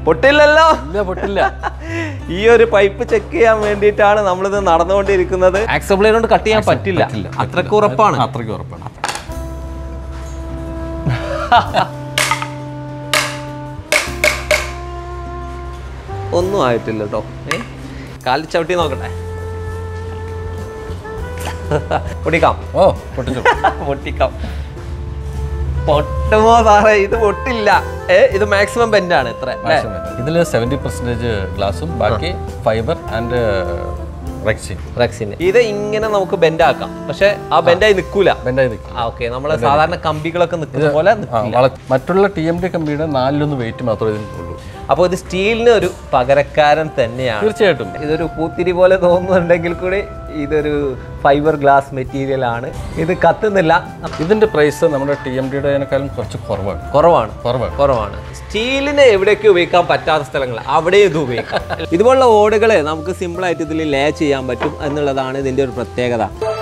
പൊട്ടില്ലല്ലോ ഇല്ല പൊട്ടില്ല ഈ ഒരു പൈപ്പ് ചെക്ക് ചെയ്യാൻ വേണ്ടിയിട്ടാണ് നമ്മളിത് നടന്നുകൊണ്ടിരിക്കുന്നത് ആക്സബിളിനെ കൊണ്ട് കട്ട് ചെയ്യാൻ പറ്റില്ല പറ്റില്ല, അത്രക്ക് ഉറപ്പാണ് അത്രയ്ക്ക് ഉറപ്പാണ് ഒന്നും ആയിട്ടില്ല കേട്ടോ ഏ കാലിൽ ചവിട്ടി നോക്കട്ടെ പൊട്ടിക്കാം ഓ പൊട്ടിച്ചു പൊട്ടിക്കാം പൊട്ടുമോ സാറേ ഇത് പൊട്ടില്ല ഏ ഇത് മാക്സിമം ബെൻഡാണ് ഇത്ര അല്ലേ ഇതിൽ സെവൻറ്റി പെർസെൻറ്റേജ് ഗ്ലാസും ബാക്കി ഫൈബർ ആൻഡ് റെക്സിൻ റെക്സിന് ഇത് ഇങ്ങനെ നമുക്ക് ബെൻഡാക്കാം പക്ഷെ ആ ബെൻഡായി നിൽക്കൂല ബെൻഡായി നിൽക്കും ആ ഓക്കെ നമ്മളെ സാധാരണ കമ്പികളൊക്കെ നിൽക്കുന്ന പോലെ ആ, വള- മറ്റുള്ള ടി എം ഡി കമ്പിയുടെ നാലിലൊന്ന് വെയിറ്റ് മാത്രമേ ഇതിനുള്ളൂ അപ്പോൾ ഇത് സ്റ്റീലിന് ഒരു പകരക്കാരൻ തന്നെയാണ് തീർച്ചയായിട്ടും ഇതൊരു പൂത്തിരി പോലെ തോന്നുന്നുണ്ടെങ്കിൽ കൂടി ഇതൊരു ഫൈബർ ഗ്ലാസ് മെറ്റീരിയൽ ആണ് ഇത് കത്തുന്നില്ല ഇതിന്റെ പ്രൈസ് നമ്മുടെ ടി എം ഡിയുടെക്കാളും കുറച്ച് കുറവാണ് കുറവാണ് കുറവാണ് കുറവാണ് സ്റ്റീലിനെ എവിടെയൊക്കെ ഉപയോഗിക്കാൻ പറ്റാത്ത സ്ഥലങ്ങൾ അവിടെ ഇത് ഉപയോഗിക്കാം ഇതുപോലുള്ള ഓടുകളെ നമുക്ക് സിമ്പിൾ ആയിട്ട് ഇതിൽ ലേ ചെയ്യാൻ പറ്റും എന്നുള്ളതാണ് ഇതിന്റെ ഒരു പ്രത്യേകത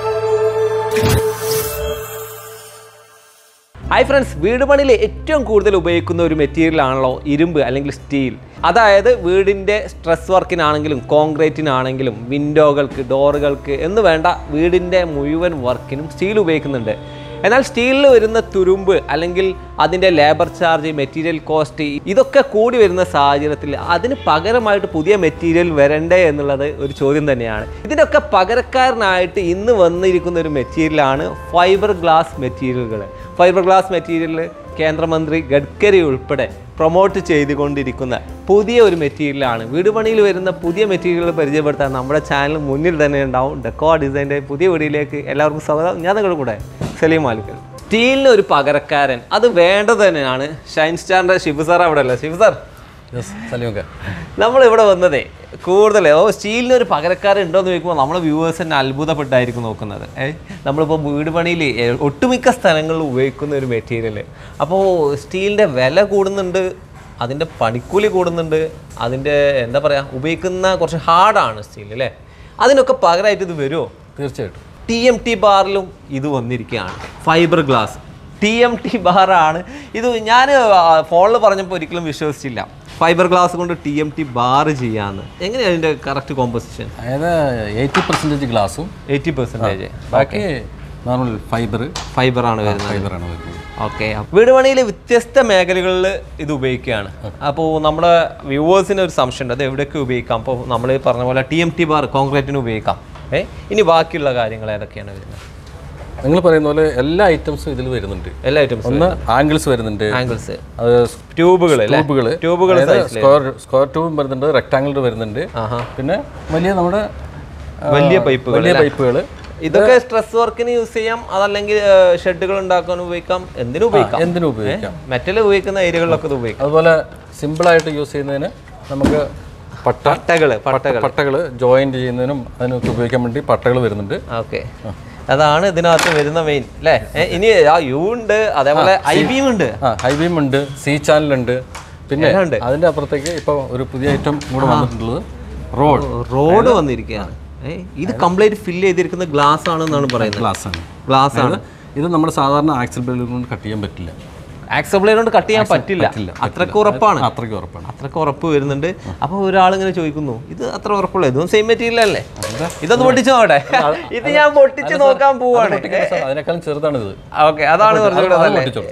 ഹായ് ഫ്രണ്ട്സ് വീട് പണിയിൽ ഏറ്റവും കൂടുതൽ ഉപയോഗിക്കുന്ന ഒരു മെറ്റീരിയൽ ആണല്ലോ ഇരുമ്പ് അല്ലെങ്കിൽ സ്റ്റീൽ അതായത് വീടിൻ്റെ സ്ട്രെസ് വർക്കിനാണെങ്കിലും കോൺക്രീറ്റിനാണെങ്കിലും വിൻഡോകൾക്ക് ഡോറുകൾക്ക് എന്ന് വേണ്ട വീടിൻ്റെ മുഴുവൻ വർക്കിനും സ്റ്റീൽ ഉപയോഗിക്കുന്നുണ്ട് എന്നാൽ സ്റ്റീലിൽ വരുന്ന തുരുമ്പ് അല്ലെങ്കിൽ അതിൻ്റെ ലേബർ ചാർജ് മെറ്റീരിയൽ കോസ്റ്റ് ഇതൊക്കെ കൂടി വരുന്ന സാഹചര്യത്തിൽ അതിന് പകരമായിട്ട് പുതിയ മെറ്റീരിയൽ വരണ്ടേ എന്നുള്ളത് ഒരു ചോദ്യം തന്നെയാണ് ഇതിനൊക്കെ പകരക്കാരനായിട്ട് ഇന്ന് വന്നിരിക്കുന്ന ഒരു മെറ്റീരിയലാണ് ഫൈബർ ഗ്ലാസ് മെറ്റീരിയലുകൾ ഫൈബർ ഗ്ലാസ് മെറ്റീരിയൽ കേന്ദ്രമന്ത്രി ഗഡ്കരി ഉൾപ്പെടെ പ്രൊമോട്ട് ചെയ്തുകൊണ്ടിരിക്കുന്ന പുതിയ ഒരു മെറ്റീരിയലാണ് വീട് പണിയിൽ വരുന്ന പുതിയ മെറ്റീരിയലുകൾ പരിചയപ്പെടുത്താൻ നമ്മുടെ ചാനൽ മുന്നിൽ തന്നെ ഉണ്ടാവും ഡെക്കോ ഡിസൈൻ്റെ പുതിയ വീഡിയോയിലേക്ക് എല്ലാവർക്കും സ്വാഗതം ഞാൻ നിങ്ങളുടെ കൂടെ സലീം മാലിക്കൽ സ്റ്റീലിന് ഒരു പകരക്കാരൻ അത് വേണ്ടത് തന്നെയാണ് ഷൈൻ സ്റ്റാറിൻ്റെ ശിവ സാർ അവിടെ അല്ലേ ശിവ സാർ യെസ് സലീമൊക്കെ നമ്മൾ ഇവിടെ വന്നതേ കൂടുതൽ ഓ സ്റ്റീലിന് ഒരു പകരക്കാരൻ ഉണ്ടോ എന്ന് ചോദിക്കുമ്പോൾ നമ്മളെ വ്യൂവേഴ്സ് തന്നെ അത്ഭുതപ്പെട്ടായിരിക്കും നോക്കുന്നത് ഏ നമ്മളിപ്പോൾ വീട് പണിയിൽ ഒട്ടുമിക്ക സ്ഥലങ്ങളിൽ ഉപയോഗിക്കുന്ന ഒരു മെറ്റീരിയൽ അപ്പോൾ സ്റ്റീലിൻ്റെ വില കൂടുന്നുണ്ട് അതിൻ്റെ പണിക്കൂലി കൂടുന്നുണ്ട് അതിൻ്റെ എന്താ പറയുക ഉപയോഗിക്കുന്ന കുറച്ച് ഹാർഡാണ് സ്റ്റീൽ അല്ലേ അതിനൊക്കെ പകരമായിട്ട് ഇത് വരുമോ തീർച്ചയായിട്ടും ടി എം ടി ബാറിലും ഇത് വന്നിരിക്കുകയാണ് fibreglass T M T ബാറാണ് ഇത് ഞാൻ ഫോണിൽ പറഞ്ഞപ്പോൾ ഒരിക്കലും വിശ്വസിച്ചില്ല ഫൈബർ ഗ്ലാസ് കൊണ്ട് ടി എം ടി ബാർ ചെയ്യാന്ന് എങ്ങനെയാണ് അതിൻ്റെ കറക്റ്റ് കോമ്പോസിഷൻ അതായത് എയ്റ്റി പെർസെൻറ്റേജ് ഗ്ലാസും എയ്റ്റി പെർസെൻറ്റേജ് ബാക്കി നോർമൽ ഫൈബർ ഫൈബറാണ് വരുന്നത് ഫൈബറാണ് വരുന്നത് ഓക്കെ വീട് പണിയിൽ വ്യത്യസ്ത മേഖലകളിൽ ഇത് ഉപയോഗിക്കുകയാണ് അപ്പോൾ നമ്മുടെ വ്യൂവേഴ്സിന് ഒരു സംശയമുണ്ട് അത് എവിടെയൊക്കെ ഉപയോഗിക്കാം അപ്പോൾ നമ്മൾ പറഞ്ഞ പോലെ ടി എം ടി ബാർ കോൺക്രീറ്റിന് ഉപയോഗിക്കാം ഏ ഇനി ബാക്കിയുള്ള കാര്യങ്ങൾ ഏതൊക്കെയാണ് വരുന്നത് നിങ്ങൾ പറയുന്ന പോലെ എല്ലാ ഐറ്റംസും ഇതിൽ വരുന്നുണ്ട് എല്ലാ ഐറ്റംസും ഒന്ന് ആംഗിൾസ് വരുന്നുണ്ട് ആംഗിൾസ് അത് ട്യൂബുകൾ അല്ലേ ട്യൂബുകൾ ട്യൂബുകൾ സ്ക്വയർ സ്ക്വയർ ട്യൂബും വരുന്നുണ്ട് റെക്ടാംഗിൾ വരുന്നുണ്ട് ആഹാ. പിന്നെ വലിയ നമ്മുടെ ആ, വലിയ പൈപ്പുകൾ വലിയ പൈപ്പുകൾ ഇതൊക്കെ സ്ട്രെസ് വർക്കിന് യൂസ് ചെയ്യാം അതല്ലെങ്കിൽ ഷെഡുകൾ ഉണ്ടാക്കാൻ ഉപയോഗിക്കാം എന്തിനും ഉപയോഗിക്കാം എന്തിനും ഉപയോഗിക്കാം മെറ്റൽ ഉപയോഗിക്കുന്ന ഏരിയകളിലൊക്കെ ഇത് ഉപയോഗിക്കാം അതുപോലെ സിമ്പിളായിട്ട് യൂസ് ചെയ്യുന്നതിന് നമുക്ക് പട്ട പട്ടകള് പട്ടകൾ പട്ടകൾ ജോയിന്റ് ചെയ്യുന്നതിനും അതിനൊക്കെ ഉപയോഗിക്കാൻ വേണ്ടി പട്ടകൾ വരുന്നുണ്ട് ഓക്കെ അതാണ് ഇതിനകത്ത് വരുന്ന മെയിൻ അല്ലേ ഏ, ഇനി ആ യു ഉണ്ട് അതേപോലെ ഐ ബിയും ഉണ്ട് ആ ഹൈബീം ഉണ്ട് സി ചാനലുണ്ട് പിന്നെ എല്ലാം ഉണ്ട്. അതിന്റെ അപ്പുറത്തേക്ക് ഇപ്പോൾ ഒരു പുതിയ ഐറ്റം കൂടെ വന്നിട്ടുള്ളത് റോഡ് റോഡ് വന്നിരിക്കുകയാണ് ഏ, ഇത് കംപ്ലീറ്റ് ഫില്ല് ചെയ്തിരിക്കുന്ന ഗ്ലാസ് ആണെന്നാണ് പറയുന്നത് ഗ്ലാസ് ആണ് ഗ്ലാസ് ആണ് ഇത് നമ്മുടെ സാധാരണ ആക്സൽ ബെല്ലിൽ കൊണ്ട് കട്ട് ചെയ്യാൻ പറ്റില്ല ആക്സബിളെ കൊണ്ട് കട്ട് ചെയ്യാൻ പറ്റില്ല പറ്റില്ല, അത്രക്ക് ഉറപ്പാണ് അത്രയ്ക്ക് ഉറപ്പാണ് അത്രക്ക് ഉറപ്പ് വരുന്നുണ്ട് അപ്പോൾ ഒരാൾ ഇങ്ങനെ ചോദിക്കുന്നു ഇത് അത്ര ഉറപ്പുള്ള ഇതും സെയിം മെറ്റീരിയൽ അല്ലേ ഇതൊന്ന് പൊട്ടിച്ചു നോട്ടെ ഇത് ഞാൻ പൊട്ടിച്ച് നോക്കാൻ പോവാണ് അതിനേക്കാളും ചെറുതാണ് ഇത് ഓക്കെ അതാണ് കുറച്ചുകൂടെ അത് നല്ലത്. പൊട്ടിച്ചോളൂ.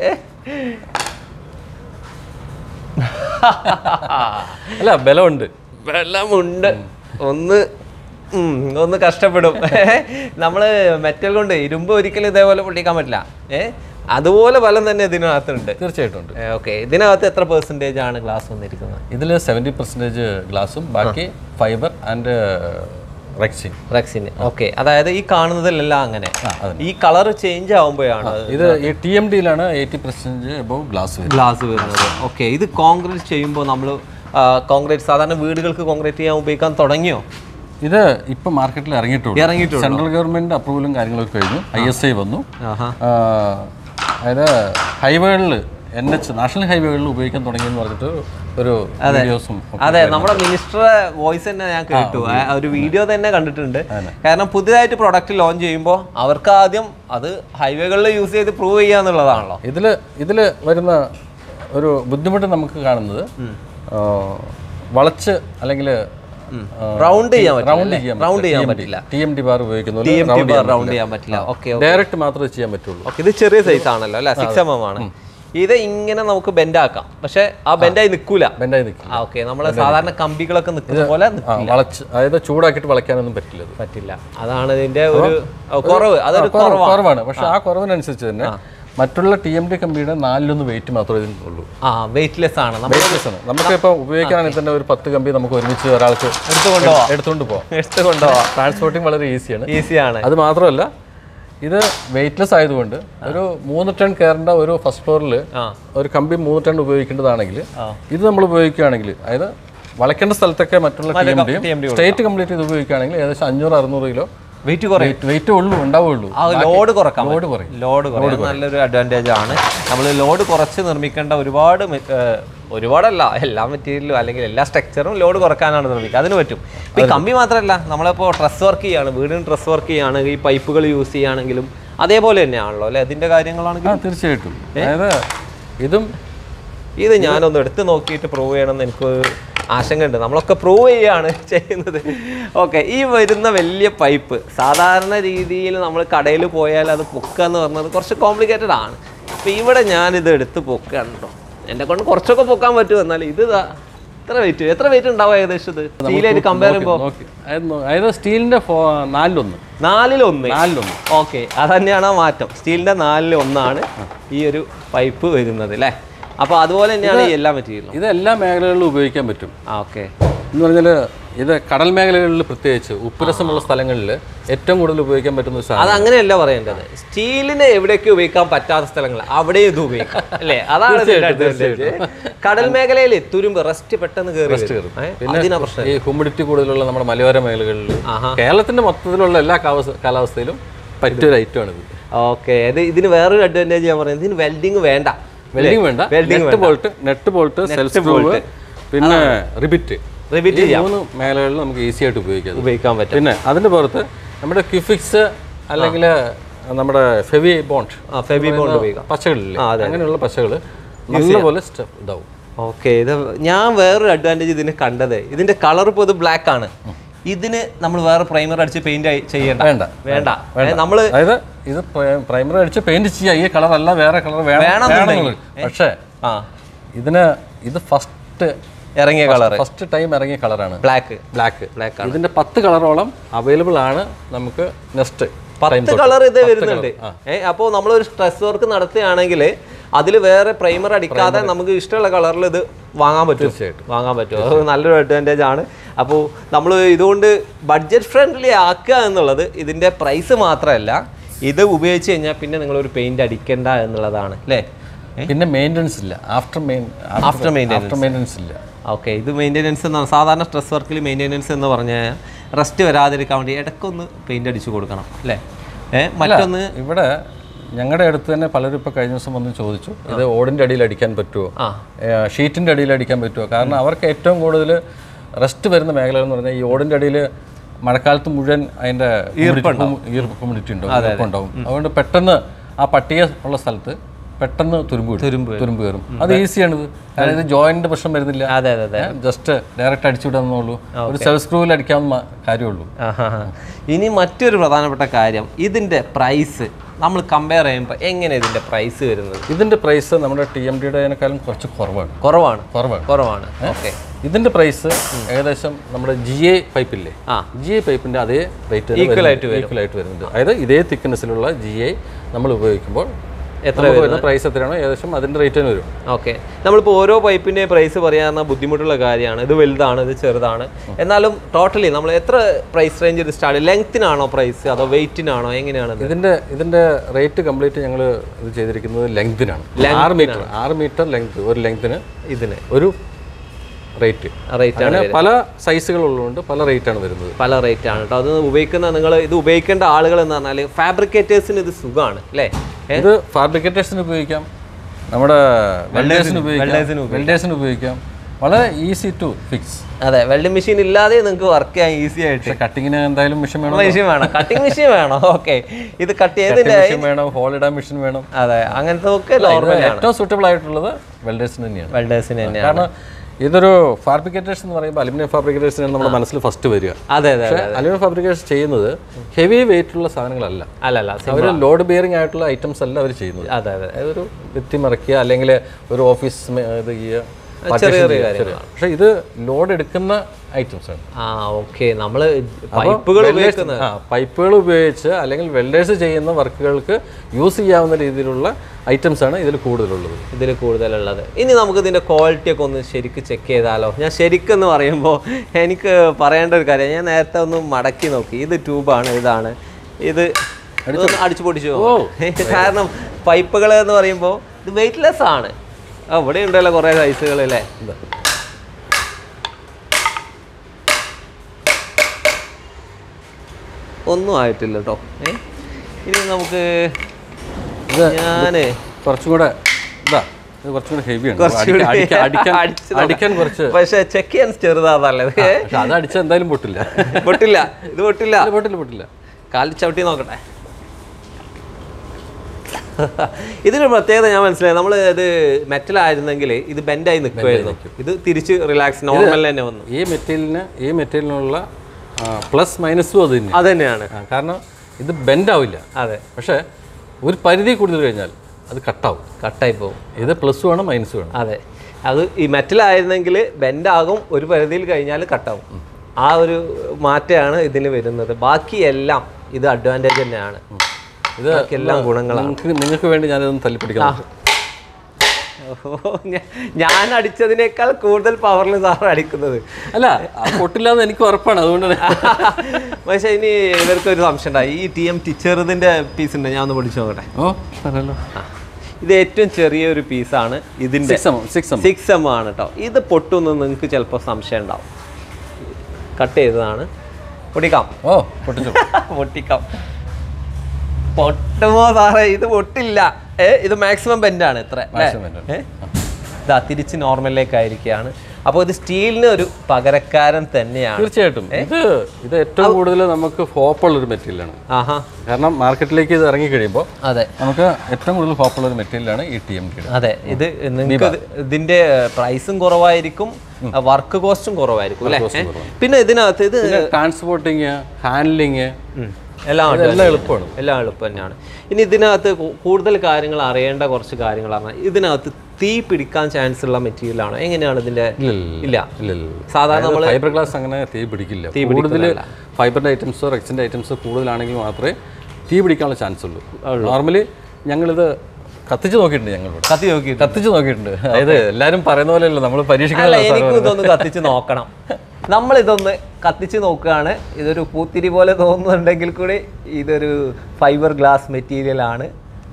അല്ല ബലമുണ്ട് വെള്ളമുണ്ട് ഒന്ന് ഉം, ഒന്ന് കഷ്ടപ്പെടും നമ്മള് മെറ്റൽ കൊണ്ട് ഇരുമ്പ് ഒരിക്കലും ഇതേപോലെ പൊട്ടിക്കാൻ പറ്റില്ല ഏ അതുപോലെ ബലം തന്നെ ഇതിനകത്തുണ്ട് തീർച്ചയായിട്ടും ഉണ്ട് ഓക്കെ ഇതിനകത്ത് എത്ര പെർസെൻറ്റേജ് ആണ് ഗ്ലാസ് വന്നിരിക്കുന്നത് ഇതിൽ സെവൻറ്റി പെർസെൻറ്റേജ് ഗ്ലാസും ബാക്കി ഫൈബർ ആൻഡ് റെക്സിൻ റെക്സിന് ഓക്കെ അതായത് ഈ കാണുന്നതിലെല്ലാം അങ്ങനെ ഈ കളർ ചേഞ്ച് ആവുമ്പോഴാണ് ഇത് ഈ ടി എം ഡിയിലാണ് എയ്റ്റി പെർസെൻറ്റേജ് എബവ് ഗ്ലാസ് വരുന്നത് ഗ്ലാസ് വരുന്നത് ഓക്കെ ഇത് കോൺക്രീറ്റ് ചെയ്യുമ്പോൾ നമ്മൾ കോൺക്രീറ്റ് സാധാരണ വീടുകൾക്ക് കോൺക്രീറ്റ് ചെയ്യാൻ ഉപയോഗിക്കാൻ തുടങ്ങിയോ ഇത് ഇപ്പം മാർക്കറ്റിൽ ഇറങ്ങിയിട്ടുള്ളൂ ഇറങ്ങിയിട്ടുള്ളൂ. സെൻട്രൽ ഗവൺമെന്റ് അപ്രൂവലും കാര്യങ്ങളൊക്കെ കഴിഞ്ഞു ഐ എസ് ഐ വന്നു ആഹാ ആ, അതായത് ഹൈവേകളിൽ എൻ എച്ച് നാഷണൽ ഹൈവേകളിൽ ഉപയോഗിക്കാൻ തുടങ്ങിയെന്ന് പറഞ്ഞിട്ട് ഒരു വീഡിയോസും അതെ നമ്മുടെ മിനിസ്റ്റർ വോയിസ് തന്നെ ഞാൻ കേട്ടു ആ ഒരു വീഡിയോ തന്നെ കണ്ടിട്ടുണ്ട് കാരണം പുതിയതായിട്ട് പ്രൊഡക്റ്റ് ലോഞ്ച് ചെയ്യുമ്പോൾ അവർക്ക് ആദ്യം അത് ഹൈവേകളിൽ യൂസ് ചെയ്ത് പ്രൂവ് ചെയ്യാന്നുള്ളതാണല്ലോ ഇതിൽ ഇതിൽ വരുന്ന ഒരു ബുദ്ധിമുട്ട് നമുക്ക് കാണുന്നത് ആ, വളച്ച് അല്ലെങ്കിൽ റൗണ്ട് ചെയ്യാൻ പറ്റില്ല റൗണ്ട് ചെയ്യാൻ റൗണ്ട് ചെയ്യാൻ പറ്റില്ല ടി എം ഡി ബാർ ഉപയോഗിക്കുന്ന T M T bar round ചെയ്യാൻ പറ്റില്ല ഓക്കെ ഡയറക്റ്റ് മാത്രമേ ചെയ്യാൻ പറ്റുള്ളൂ ഓക്കെ ഇത് ചെറിയ സൈസ് ആണല്ലോ അല്ലെ സിക്സ് എം എം ആണ് ഇത് ഇങ്ങനെ നമുക്ക് ബെൻഡ് ആക്കാം പക്ഷെ ആ ബെൻഡായി നിൽക്കൂല ബെൻഡായി നിൽക്കും ആ ഓക്കെ നമ്മളെ സാധാരണ കമ്പികളൊക്കെ നിൽക്കുന്ന പോലെ നി- ആ വളച്ച് അതായത് ചൂടാക്കിയിട്ട് വളയ്ക്കാനൊന്നും പറ്റില്ല ഇത്. പറ്റില്ല അതാണ് ഇതിന്റെ ഒരു ഓ, കുറവ് അതൊരു കുറവ്- കുറവാണ് കുറവാണ് പക്ഷെ ആ കുറവിനനുസരിച്ച് തന്നെ മറ്റുള്ള ടി എം ഡി കമ്പിയുടെ നാലിലൊന്ന് വെയിറ്റ് മാത്രമേ ഇതിനുള്ളൂ ആ വെയിറ്റ്ലെസ് ആണ് നമ്മൾ വെയിറ്റ്ലെസ് ആണ് നമുക്ക് ഇപ്പോൾ ഉപയോഗിക്കുകയാണെങ്കിൽ തന്നെ ഒരു പത്ത് കമ്പി നമുക്ക് ഒരുമിച്ച് ഒരാൾക്ക് എടുത്തുകൊണ്ട് പോവാം എടുത്തുകൊണ്ട് പോകാം എടുത്ത് കൊണ്ടുപോവാം ട്രാൻസ്പോർട്ടിങ് വളരെ ഈസിയാണ് ഈസിയാണ് അത് മാത്രമല്ല ഇത് വെയിറ്റ്ലെസ് ആയതുകൊണ്ട് ഒരു മൂന്ന് ടൺ കയറേണ്ട ഒരു ഫസ്റ്റ് ഫ്ലോറിൽ ആ ഒരു കമ്പി മൂന്ന് ടൺ ഉപയോഗിക്കേണ്ടതാണെങ്കിൽ ഇത് നമ്മൾ ഉപയോഗിക്കുകയാണെങ്കിൽ അതായത് വളയ്ക്കേണ്ട സ്ഥലത്തൊക്കെ മറ്റുള്ള ടി എം ഡിയും TMD സ്റ്റേറ്റ് കംപ്ലീറ്റ് ഇത് ഉപയോഗിക്കുകയാണെങ്കിൽ ഏകദേശം അഞ്ഞൂറ് അറുന്നൂറ് കിലോ വെയിറ്റ് കുറയും വെയിറ്റ് വെയിറ്റ് ഉള്ളൂ ഉണ്ടാവുള്ളൂ ആ ലോഡ് കുറക്കാം ലോഡ് കുറയും ലോഡ് കുറയും നല്ലൊരു അഡ്വാൻറ്റേജ് ആണ് നമ്മൾ ലോഡ് കുറച്ച് നിർമ്മിക്കേണ്ട ഒരുപാട് മെ- ഏഹ് ഒരുപാടല്ല എല്ലാ മെറ്റീരിയലും അല്ലെങ്കിൽ എല്ലാ സ്ട്രക്ചറും ലോഡ് കുറക്കാനാണ് നിർമ്മിക്കുക അതിന് പറ്റും ഇപ്പം ഈ കമ്പി മാത്രമല്ല നമ്മളിപ്പോൾ ഡ്രസ് വർക്ക് ചെയ്യാണ് വീടിന് ഡ്രസ് വർക്ക് ചെയ്യാണ് ഈ പൈപ്പുകൾ യൂസ് ചെയ്യുകയാണെങ്കിലും അതേപോലെ തന്നെയാണല്ലോ അല്ലേ അതിൻ്റെ കാര്യങ്ങളാണെങ്കിൽ ആ തീർച്ചയായിട്ടും അതായത് ഇതും ഇത് ഞാനൊന്ന് എടുത്ത് നോക്കിയിട്ട് പ്രൂവ് ചെയ്യണമെന്ന് എനിക്ക് ആശങ്കയുണ്ട് നമ്മളൊക്കെ പ്രൂവ് ചെയ്യാണ് ചെയ്യുന്നത് ഓക്കെ ഈ വരുന്ന വലിയ പൈപ്പ് സാധാരണ രീതിയിൽ നമ്മൾ കടയിൽ പോയാൽ അത് പൊക്കുക എന്ന് പറഞ്ഞത് കുറച്ച് കോംപ്ലിക്കേറ്റഡ് ആണ് അപ്പോൾ ഇവിടെ ഞാനിത് എടുത്ത് പൊക്കുകയാണ് കേട്ടോ എന്നെ കൊണ്ട് കുറച്ചൊക്കെ പൊക്കാൻ പറ്റും എന്നാൽ ഇത് ദാ എത്ര വെയിറ്റ് എത്ര വെയിറ്റ് ഉണ്ടാവും ഏകദേശം ഇത് സ്റ്റീലായിട്ട് കമ്പയർ ചെയ്യുമ്പോൾ നോക്കി അതായത് നോ- അതായത് സ്റ്റീലിന്റെ ഫോ- നാലിലൊന്ന് നാലിലൊന്ന് നാലിലൊന്ന് ഓക്കെ അത് തന്നെയാണ് ആ മാറ്റം സ്റ്റീലിൻ്റെ നാലിൽ ഒന്നാണ് ഈ ഒരു പൈപ്പ് വരുന്നത് അല്ലേ അപ്പോൾ അതുപോലെ തന്നെയാണ് ഈ എല്ലാ മെറ്റീരിയലും ഇത് എല്ലാ മേഖലകളിലും ഉപയോഗിക്കാൻ പറ്റും ആ ഓക്കെ എന്ന് പറഞ്ഞാൽ ഇത് കടൽ മേഖലകളിൽ പ്രത്യേകിച്ച് ഉപ്പുരസമുള്ള സ്ഥലങ്ങളിൽ ഏറ്റവും കൂടുതൽ ഉപയോഗിക്കാൻ പറ്റുന്ന ഒരു സാധനം അത് അങ്ങനെയല്ല പറയേണ്ടത് സ്റ്റീലിനെ എവിടെയൊക്കെ ഉപയോഗിക്കാൻ പറ്റാത്ത സ്ഥലങ്ങൾ അവിടെ ഇത് ഉപയോഗിക്കാം അല്ലേ അതാണ് ഇതിന്റെ advantage. കടൽ മേഖലയിൽ തുരുമ്പ് റെസ്റ്റ് പെട്ടെന്ന് കയറി വരും. ഏ? അതിനാ പ്രശ്നം ഈ ഹ്യൂമിഡിറ്റി കൂടുതലുള്ള നമ്മുടെ മലയോര മേഖലകളിൽ ആഹാ. കേരളത്തിന്റെ മൊത്തത്തിലുള്ള എല്ലാ കാവസ്ഥ- കാലാവസ്ഥയിലും പറ്റിയ ഒരു ഐറ്റമാണ് ഇത് ഓക്കെ ഇത് ഇതിന് വേറൊരു അഡ്വാൻറ്റേജ് ഞാൻ പറയുന്നത് ഇതിന് വെൽഡിങ് വേണ്ട വെൽഡിംഗ് വേണ്ട welding nut bolt nut bolt self screw പിന്നെ റിബിറ്റ് റിവിറ്റ് ഈ ചെയ്യാം മൂന്ന് മേഖലകളിൽ നമുക്ക് ഈസി ആയിട്ട് ഉപയോഗിക്കാം ഇത്. ഉപയോഗിക്കാൻ പറ്റും പിന്നെ അതിന്റെ പുറത്ത് നമ്മുടെ ക്യുഫിക്സ് അല്ലെങ്കിൽ നമ്മുടെ ഫെവി ബോണ്ട് ആ ഫെബി ബോണ്ട് ഉപയോഗിക്കാം പച്ചകളില്ലേ ആ, അതെ, അങ്ങനെയുള്ള പച്ചകൾ നല്ലപോലെ സ്റ്റ- ഇതാവും ഓക്കെ ഇത് ഞാൻ വേറൊരു അഡ്വാൻറ്റേജ് ഇതിന് കണ്ടത് ഇതിന്റെ കളർ ഇപ്പോൾ ഇത് ബ്ലാക്ക് ആണ് ഇതിന് നമ്മൾ വേറെ പ്രൈമർ അടിച്ച് പെയിന്റ് ചെയ്യണ്ട വേണ്ട വേണ്ട നമ്മൾ അതായത് ഇത് പ്രൈമറി അടിച്ച് പെയിന്റ് ചെയ്യാം ഈ കളർ അല്ല വേറെ കളർ വേണം വേണമെന്നുണ്ടെങ്കിൽ. വേണമെന്നുള്ളത്. പക്ഷേ ആ ഇതിന് ഇത് ഫസ്റ്റ് ഇറങ്ങിയ കളർ ഫസ്റ്റ് ടൈം ഇറങ്ങിയ കളറാണ് ബ്ലാക്ക് ബ്ലാക്ക് ബ്ലാക്ക് ഇതിന്റെ പത്ത് കളറോളം അവൈലബിൾ ആണ് നമുക്ക് നെക്സ്റ്റ് പത്ത് കളർ ഇത് വരുന്നുണ്ട് ഏ അപ്പോൾ നമ്മളൊരു സ്ട്രെസ് വർക്ക് നടത്തുകയാണെങ്കിൽ അതിൽ വേറെ പ്രൈമർ അടിക്കാതെ നമുക്ക് ഇഷ്ടമുള്ള കളറിൽ ഇത് വാങ്ങാൻ പറ്റും തീർച്ചയായിട്ടും. വാങ്ങാൻ പറ്റും അത് നല്ലൊരു അഡ്വാൻറ്റേജ് ആണ് അപ്പോൾ നമ്മൾ ഇതുകൊണ്ട് ബഡ്ജറ്റ് ഫ്രണ്ട്ലി ആക്കുക എന്നുള്ളത് ഇതിൻ്റെ പ്രൈസ് മാത്രമല്ല ഇത് ഉപയോഗിച്ച് കഴിഞ്ഞാൽ പിന്നെ നിങ്ങളൊരു പെയിന്റ് അടിക്കണ്ട എന്നുള്ളതാണ് അല്ലേ പിന്നെ മെയിൻ്റനൻസ് ഇല്ല after main After maintenance. After maintenance ഇല്ല ഓക്കെ ഇത് മെയിൻ്റെനൻസ് എന്നാണ് സാധാരണ സ്ട്രെസ് വർക്കിൽ മെയിൻ്റെനൻസ് എന്ന് പറഞ്ഞാൽ റെസ്റ്റ് വരാതിരിക്കാൻ വേണ്ടി ഇടയ്ക്കൊന്ന് പെയിന്റ് അടിച്ചു കൊടുക്കണം അല്ലേ ഏഹ് മറ്റൊന്ന് ഇവിടെ ഞങ്ങളുടെ അടുത്ത് തന്നെ പലരും ഇപ്പോൾ കഴിഞ്ഞ ദിവസം വന്ന് ചോദിച്ചു ഇത് ഓടിൻ്റെ അടിയിൽ അടിക്കാൻ പറ്റുമോ ആ ഷീറ്റിൻ്റെ അടിയിൽ അടിക്കാൻ പറ്റുമോ കാരണം അവർക്ക് ഏറ്റവും കൂടുതൽ റെസ്റ്റ് വരുന്ന മേഖല എന്ന് പറഞ്ഞാൽ ഈ ഓടിൻ്റെ അടിയിൽ മഴക്കാലത്ത് മുഴുവൻ അതിൻ്റെ ഹ്യൂമിഡിറ്റി ഉണ്ടാവും ഈർപ്പുണ്ടാവും അതുകൊണ്ട് പെട്ടെന്ന് ആ പട്ടിക ഉള്ള സ്ഥലത്ത് പെട്ടെന്ന് തുരുമ്പ് വരും. തുരുമ്പ് തുരുമ്പ് കയറും അത് ഈസിയാണിത് കാരണം ഇത് ജോയിൻ്റെ പ്രശ്നം വരുന്നില്ല അതെ അതെ അതെ ജസ്റ്റ് ഡയറക്റ്റ് അടിച്ചു വിടാന്നുള്ളൂ ഒരു സെൽഫ് സ്ക്രൂവിൽ അടിക്കാവുന്ന കാര്യമുള്ളൂ ആഹാ. ഇനി മറ്റൊരു പ്രധാനപ്പെട്ട കാര്യം ഇതിന്റെ പ്രൈസ് നമ്മൾ കമ്പയർ ചെയ്യുമ്പോൾ എങ്ങനെ ഇതിന്റെ പ്രൈസ് വരുന്നത് ഇതിൻ്റെ പ്രൈസ് നമ്മുടെ ടി എം ഡിയുടെക്കാളും കുറച്ച് കുറവാണ് കുറവാണ് കുറവാണ് കുറവാണ് ഓക്കെ ഇതിന്റെ പ്രൈസ് ഏകദേശം നമ്മുടെ ജി എ പൈപ്പില്ലേ ആ. ജി എ പൈപ്പിന്റെ അതേ റേറ്റ് Equal ആയിട്ട് ഈക്വൽ ആയിട്ട് വരുന്നുണ്ട് അതായത് ഇതേ തിക്നെസ്സിലുള്ള ജി എ നമ്മൾ ഉപയോഗിക്കുമ്പോൾ എത്ര നമുക്ക് വരുന്ന പ്രൈസ് എത്രയാണോ ഏകദേശം അതിന്റെ റേറ്റ് തന്നെ വരും ഓക്കെ നമ്മളിപ്പോൾ ഓരോ പൈപ്പിൻ്റെ പ്രൈസ് പറയാവുന്ന ബുദ്ധിമുട്ടുള്ള കാര്യമാണ് ഇത് വലുതാണ് ഇത് ചെറുതാണ് എന്നാലും ടോട്ടലി നമ്മൾ എത്ര പ്രൈസ് റേഞ്ച് ഇത് സ്റ്റാർട്ട് ലെങ്ത്തിനാണോ പ്രൈസ് അതോ വെയിറ്റിനാണോ എങ്ങനെയാണ് ഇത് ഇതിന്റെ ഇതിന്റെ റേറ്റ് കംപ്ലീറ്റ് ഞങ്ങൾ ഇത് ചെയ്തിരിക്കുന്നത് ലെങ്തിനാണ് ആറ് മീറ്റർ ആറ് മീറ്റർ ലെങ്ത് ഒരു ലെങ്തിന് ഇതിന് ഒരു റേറ്റ് റേറ്റ് ആണ് അങ്ങനെ പല സൈസുകൾ ഉള്ളതുകൊണ്ട് പല റേറ്റ് ആണ് വരുന്നത് പല റേറ്റ് ആണ് കേട്ടോ അത് ഉപയോഗിക്കുന്ന നിങ്ങൾ ഇത് ഉപയോഗിക്കേണ്ട ആളുകൾ എന്ന് പറഞ്ഞാൽ ഫാബ്രിക്കേറ്റേഴ്സിന് ഇത് സുഖമാണ് അല്ലേ ഏ? ഇത് ഫാബ്രിക്കേറ്റേഴ്സിന് ഉപയോഗിക്കാം നമ്മുടെ വെൽഡേഴ്സിന് ഉപയോഗിക്കാം വെൽഡേഴ്സിന് വെൽഡേഴ്സിന് ഉപയോഗിക്കാം വളരെ ഈസി ടു ഫിക്സ് അതെ വെൽഡിംഗ് മെഷീൻ ഇല്ലാതെ നിങ്ങൾക്ക് വർക്ക് ചെയ്യാൻ ഈസി ആയിട്ട് പക്ഷെ കട്ടിങ്ങിന് എന്തായാലും മെഷീൻ വേണം മെഷീൻ വേണം കട്ടിംഗ് മെഷീൻ വേണം ഓക്കെ ഇത് കട്ട് ചെയ്തില്ല മെഷീൻ വേണം ഹോൾ ഇടാൻ മെഷീൻ വേണം അതെ അങ്ങനത്തെ ഒക്കെ ഇത് നോർമൽ ആണ് ഏറ്റവും സൂട്ടബിൾ ആയിട്ടുള്ളത് വെൽഡേഴ്സിന് തന്നെയാണ് വെൽഡേഴ്സിന് തന്നെയാണ് കാരണം ഇതൊരു ഫാബ്രിക്കേറ്റേഴ്സ് എന്ന് പറയുമ്പോൾ അലുമിനിയം ഫാബ്രിക്കേറ്റേഴ്സിനാണ് നമ്മുടെ മനസ്സിൽ ഫസ്റ്റ് വരിക അതെ അതെ പക്ഷേ അലുമിനിയം ഫാബ്രിക്കേറ്റേഴ്സ് ചെയ്യുന്നത് ഹെവി വെയിറ്റ് ഉള്ള സാധനങ്ങളല്ല അല്ല അല്ല അവർ ലോഡ് ബിയറിംഗ് ആയിട്ടുള്ള ഐറ്റംസ് അല്ല അവർ ചെയ്യുന്നത് അതെ അതെ അതായത് ഒരു ഭിത്തി മറയ്ക്കുക അല്ലെങ്കിൽ ഒരു ഓഫീസ് ഇത് ചെയ്യുക ചെറിയ partition ചെറിയ ചെയ്യുക. കാര്യങ്ങളാണ്. പക്ഷേ ഇത് ലോഡ് എടുക്കുന്ന ഐറ്റംസ് ആണ് ആ ഓക്കെ നമ്മള് പൈപ്പുകൾ ഉപയോഗിക്കുന്നത് ആ പൈപ്പുകൾ ഉപയോഗിച്ച് അല്ലെങ്കിൽ വെൽഡേഴ്സ് ചെയ്യുന്ന വർക്കുകൾക്ക് യൂസ് ചെയ്യാവുന്ന രീതിയിലുള്ള ഐറ്റംസ് ആണ് ഇതിൽ കൂടുതലുള്ളത് ഇതിൽ കൂടുതലുള്ളത് ഇനി നമുക്ക് ഇതിന്റെ ക്വാളിറ്റി ഒക്കെ ഒന്ന് ശരിക്ക് ചെക്ക് ചെയ്താലോ ഞാൻ ശരിക്കെന്ന് പറയുമ്പോൾ എനിക്ക് പറയേണ്ട ഒരു കാര്യം ഞാൻ നേരത്തെ ഒന്ന് മടക്കി നോക്കി ഇത് ട്യൂബാണ് ഇതാണ് ഇത് ഇതൊന്ന് അടിച്ചു പൊടിച്ചു കാരണം പൈപ്പുകൾ എന്ന് പറയുമ്പോൾ ഇത് വെയിറ്റ്ലെസ് ആണ് ആ ഇവിടെ ഉണ്ടല്ലോ കുറേ സൈസുകൾ അല്ലേ ഒന്നും ആയിട്ടില്ല കേട്ടോ ഏ ഇനി നമുക്ക് ഇത് ഞാന് കുറച്ചും കൂടെ ഇതാ ഇത് കുറച്ചും കൂടെ ഹെവിയാണ് കുറച്ചുകൂടി അടിക്കാൻ അടിക്കാൻ അടിച്ച് നോക്കാം. അടിക്കാൻ കുറച്ച് പക്ഷെ ചെക്ക് ചെയ്യാൻ ചെറുതാ നല്ലത് പക്ഷെ അത് അടിച്ചാൽ എന്തായാലും പൊട്ടില്ല പൊട്ടില്ല ഇത് പൊട്ടില്ല ഇല്ല, പൊട്ടില്ല പൊട്ടില്ല കാലിൽ ചവിട്ടി നോക്കട്ടെ ഇതിന് പ്രത്യേകത ഞാൻ മനസ്സിലായി നമ്മൾ ഇത് മെറ്റൽ ആയിരുന്നെങ്കിൽ ഇത് ബെൻഡായി നിൽക്കുമായിരുന്നു ഇത് തിരിച്ച് റിലാക്സ് നോർമൽ തന്നെ വന്നു ഈ മെറ്റീരിയലിന് ഈ മെറ്റീരിയലിനുള്ള പ്ലസ് മൈനസും അത് തന്നെ അത് തന്നെയാണ് ആ, കാരണം ഇത് ബെൻഡ് ആവില്ല അതെ പക്ഷേ ഒരു പരിധി കൂടുതൽ കഴിഞ്ഞാൽ അത് കട്ടാവും കട്ടായി പോകും ഇത് പ്ലസ് വേണം മൈനസ് വേണം അതെ അത് ഈ മെറ്റൽ ആയിരുന്നെങ്കിൽ ബെൻഡാകും ഒരു പരിധിയിൽ കഴിഞ്ഞാൽ കട്ടാവും ആ ഒരു മാറ്റമാണ് ഇതിന് വരുന്നത് ബാക്കിയെല്ലാം ഇത് അഡ്വാൻറ്റേജ് തന്നെയാണ് ഇത് ബാക്കിയെല്ലാം ഗുണങ്ങളാണ് നിങ്ങൾക്ക് നിങ്ങൾക്ക് വേണ്ടി ഞാനിതൊന്ന് തല്ലിപ്പിടിക്കാം ഓ, ഞാ- ഞാൻ അടിച്ചതിനേക്കാൾ കൂടുതൽ പവറിൽ സാർ അടിക്കുന്നത് അല്ല അത് പൊട്ടില്ലാന്ന് എനിക്ക് ഉറപ്പാണ് അതുകൊണ്ട് തന്നെ പക്ഷേ ഇനി ഇവർക്ക് ഒരു സംശയം ഉണ്ടായി ഈ ടി എം ടി ചെറുതിൻ്റെ പീസ് ഉണ്ട് ഞാൻ ഒന്ന് പഠിച്ചു നോക്കട്ടെ ഓ പറയല്ലോ ആ. ഇത് ഏറ്റവും ചെറിയൊരു പീസാണ് ഇതിൻ്റെ six M six M six M ആണ് കേട്ടോ ഇത് പൊട്ടുമെന്ന് നിങ്ങൾക്ക് ചിലപ്പോൾ സംശയം ഉണ്ടാവും കട്ട് ചെയ്തതാണ് പൊട്ടിക്കാം ഓ പൊട്ടിച്ചു പൊട്ടിക്കാം പൊട്ടുമോ സാറേ ഇത് പൊട്ടില്ല ഏ ഇത് മാക്സിമം ബെൻഡാണ് ഇത്ര അല്ലേ? Maximum bend ആണ്. ഏ? ഇതാ തിരിച്ച് നോർമലിലേക്കായിരിക്കുകയാണ് അപ്പോൾ ഇത് സ്റ്റീലിന് ഒരു പകരക്കാരൻ തന്നെയാണ് തീർച്ചയായിട്ടും ഇത് ഇത് ഏറ്റവും കൂടുതൽ നമുക്ക് ഹോപ്പുള്ള ഒരു മെറ്റീരിയലാണ് ആഹാ കാരണം മാർക്കറ്റിലേക്ക് ഇത് ഇറങ്ങി കഴിയുമ്പോൾ അതെ നമുക്ക് ഏറ്റവും കൂടുതൽ ഹോപ്പുള്ള ഒരു മെറ്റീരിയലാണ് ഈ ടി എം ടിയുടെ അതെ ഇത് നിങ്ങൾക്ക് ഇത് ഇതിന്റെ പ്രൈസും കുറവായിരിക്കും വർക്ക് കോസ്റ്റും കുറവായിരിക്കും അല്ലേ ഏ? പിന്നെ ഇതിനകത്ത് ഇത് ട്രാൻസ്പോർട്ടിങ് ഹാൻഡ്ലിങ് ഉം, എല്ലാം ഉണ്ട്. എല്ലാം എളുപ്പമാണ് എല്ലാം എളുപ്പം തന്നെയാണ് ഇനി ഇതിനകത്ത് കൂ- കൂടുതൽ കാര്യങ്ങൾ അറിയേണ്ട കുറച്ച് കാര്യങ്ങൾ പറഞ്ഞാൽ ഇതിനകത്ത് തീ പിടിക്കാൻ ചാൻസ് ഉള്ള മെറ്റീരിയൽ ആണോ എങ്ങനെയാണ് ഇതിന്റെ ഇല്ല ഇല്ല ഇല്ല സാധാരണ നമ്മൾ ഫൈബർ ഗ്ലാസ് അങ്ങനെ തീ പിടിക്കില്ല കൂടുതൽ ഫൈബറിന്റെ ഐറ്റംസോ റെക്സിന്റെ ഐറ്റംസോ കൂടുതലാണെങ്കിൽ മാത്രമേ തീ പിടിക്കാനുള്ള ചാൻസ് ഉള്ളൂ നോർമലി ഞങ്ങളിത് കത്തിച്ച് നോക്കിയിട്ടുണ്ട് ഞങ്ങളിവിടെ കത്തി നോക്കിയിട്ട് കത്തിച്ച് നോക്കിയിട്ടുണ്ട് അതായത് എല്ലാവരും പറയുന്ന പോലെയല്ല നമ്മൾ അല്ല പരീക്ഷിക്കുന്ന എനിക്കും ഇതൊന്ന് കത്തിച്ച് നോക്കണം നമ്മൾ ഇതൊന്ന് കത്തിച്ച് നോക്കുകയാണ് ഇതൊരു പൂത്തിരി പോലെ തോന്നുന്നുണ്ടെങ്കിൽ കൂടി ഇതൊരു ഫൈബർ ഗ്ലാസ് മെറ്റീരിയൽ ആണ്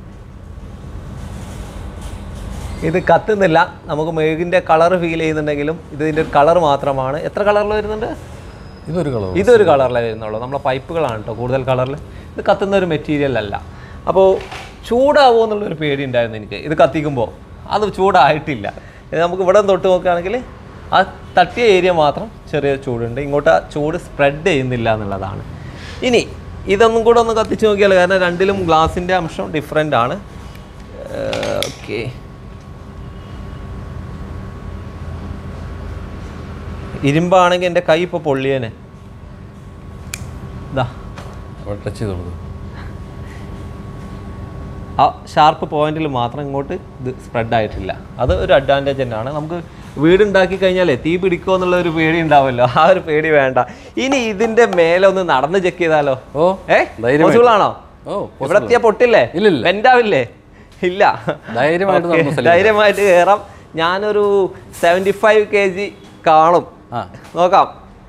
ഇത് കത്തുന്നില്ല നമുക്ക് മെഴുകിൻ്റെ കളർ ഫീൽ ചെയ്യുന്നുണ്ടെങ്കിലും ഇതിൻ്റെ കളർ മാത്രമാണ് എത്ര കളറിൽ വരുന്നുണ്ട് ഇതൊരു കളർ ഇതൊരു കളറിലേ വരുന്നുള്ളൂ നമ്മളെ പൈപ്പുകളാണ് കേട്ടോ കൂടുതൽ കളറിൽ ഇത് കത്തുന്ന ഒരു മെറ്റീരിയൽ അല്ല അപ്പോൾ ചൂടാവുമോ എന്നുള്ളൊരു പേടി ഉണ്ടായിരുന്നു എനിക്ക് ഇത് കത്തിക്കുമ്പോൾ അത് ചൂടായിട്ടില്ല ഇത് നമുക്ക് ഇവിടെ തൊട്ട് നോക്കുകയാണെങ്കിൽ ആ തട്ടിയ ഏരിയ മാത്രം ചെറിയ ചൂടുണ്ട് ഇങ്ങോട്ട് ആ ചൂട് സ്പ്രെഡ് ചെയ്യുന്നില്ല എന്നുള്ളതാണ് ഇനി ഇതൊന്നും കൂടെ ഒന്ന് കത്തിച്ച് നോക്കിയാൽ കാരണം രണ്ടിലും ഗ്ലാസിൻ്റെ അംശം ഡിഫറെൻ്റ് ആണ് ഓക്കെ ഇരുമ്പാണെങ്കിൽ എൻ്റെ കൈ ഇപ്പോൾ പൊള്ളിയേനെ ഇതാ ടച്ച് ചെയ്തോളൂ ആ ഷാർപ്പ് പോയിന്റിൽ മാത്രം ഇങ്ങോട്ട് ഇത് സ്പ്രെഡ് ആയിട്ടില്ല അത് ഒരു അഡ്വാൻറ്റേജ് തന്നെയാണ് നമുക്ക് വീടുണ്ടാക്കി കഴിഞ്ഞാലേ തീ പിടിക്കുമോ എന്നുള്ള ഒരു പേടി ഉണ്ടാവുമല്ലോ ആ ഒരു പേടി വേണ്ട ഇനി ഇതിന്റെ മേലെ ഒന്ന് നടന്ന് ചെക്ക് ചെയ്താലോ ഓ ഏ ധൈര്യമായിട്ട്. പോസിബിൾ ആണോ ഓ ഇവിടെ എത്തിയാ പൊട്ടില്ലേ ഇല്ല, ഇല്ല. വെന്റാവില്ലേ ഇല്ല ധൈര്യമായിട്ട് Okay, നടന്ന് സലിം ധൈര്യമായിട്ട് കയറാം ഞാനൊരു സെവൻറ്റി ഫൈവ് കെ ജി കാണും ആ നോക്കാം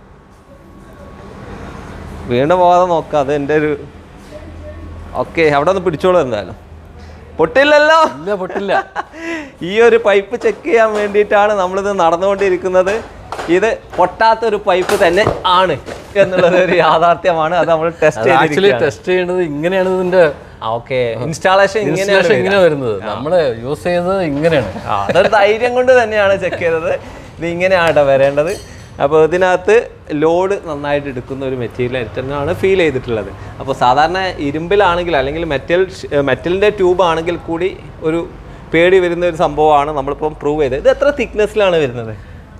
വീണ് പോകാതെ നോക്കാം അത് എൻ്റെ ഒരു ഓക്കെ അവിടെ ഒന്ന് പിടിച്ചോളൂ എന്തായാലും പൊട്ടില്ലല്ലോ ഇല്ല പൊട്ടില്ല ഈ ഒരു പൈപ്പ് ചെക്ക് ചെയ്യാൻ വേണ്ടിയിട്ടാണ് നമ്മളിത് നടന്നുകൊണ്ടിരിക്കുന്നത് ഇത് പൊട്ടാത്തൊരു പൈപ്പ് തന്നെ ആണ് എന്നുള്ളത് ഒരു യാഥാർത്ഥ്യമാണ് അത് നമ്മൾ ടെസ്റ്റ് ആക്ച്വലി ചെയ്തിരിക്കുകയാണ് ടെസ്റ്റ് ചെയ്യേണ്ടത് ഇങ്ങനെയാണ് ഇതിന്റെ ഓക്കെ ഇൻസ്റ്റാളേഷൻ ഇങ്ങനെയാണ് ഇൻസ്റ്റലേഷൻ ഇങ്ങനെ വരുന്നത് നമ്മൾ യൂസ് ചെയ്യുന്നത് ഇങ്ങനെയാണ് ആ, അതൊരു ധൈര്യം കൊണ്ട് തന്നെയാണ് ചെക്ക് ചെയ്തത് ഇത് ഇങ്ങനെയാണ് കേട്ടോ വരേണ്ടത് അപ്പോൾ ഇതിനകത്ത് ലോഡ് നന്നായിട്ട് എടുക്കുന്ന ഒരു മെറ്റീരിയൽ തന്നെയാണ് ഫീൽ ചെയ്തിട്ടുള്ളത് അപ്പോൾ സാധാരണ ഇരുമ്പിലാണെങ്കിൽ അല്ലെങ്കിൽ മെറ്റൽ മെറ്റലിൻ്റെ ട്യൂബ് ആണെങ്കിൽ കൂടി ഒരു പേടി വരുന്ന ഒരു സംഭവമാണ് നമ്മളിപ്പം പ്രൂവ് ചെയ്തത് ഇത് എത്ര തിക്നെസ്സിലാണ് വരുന്നത്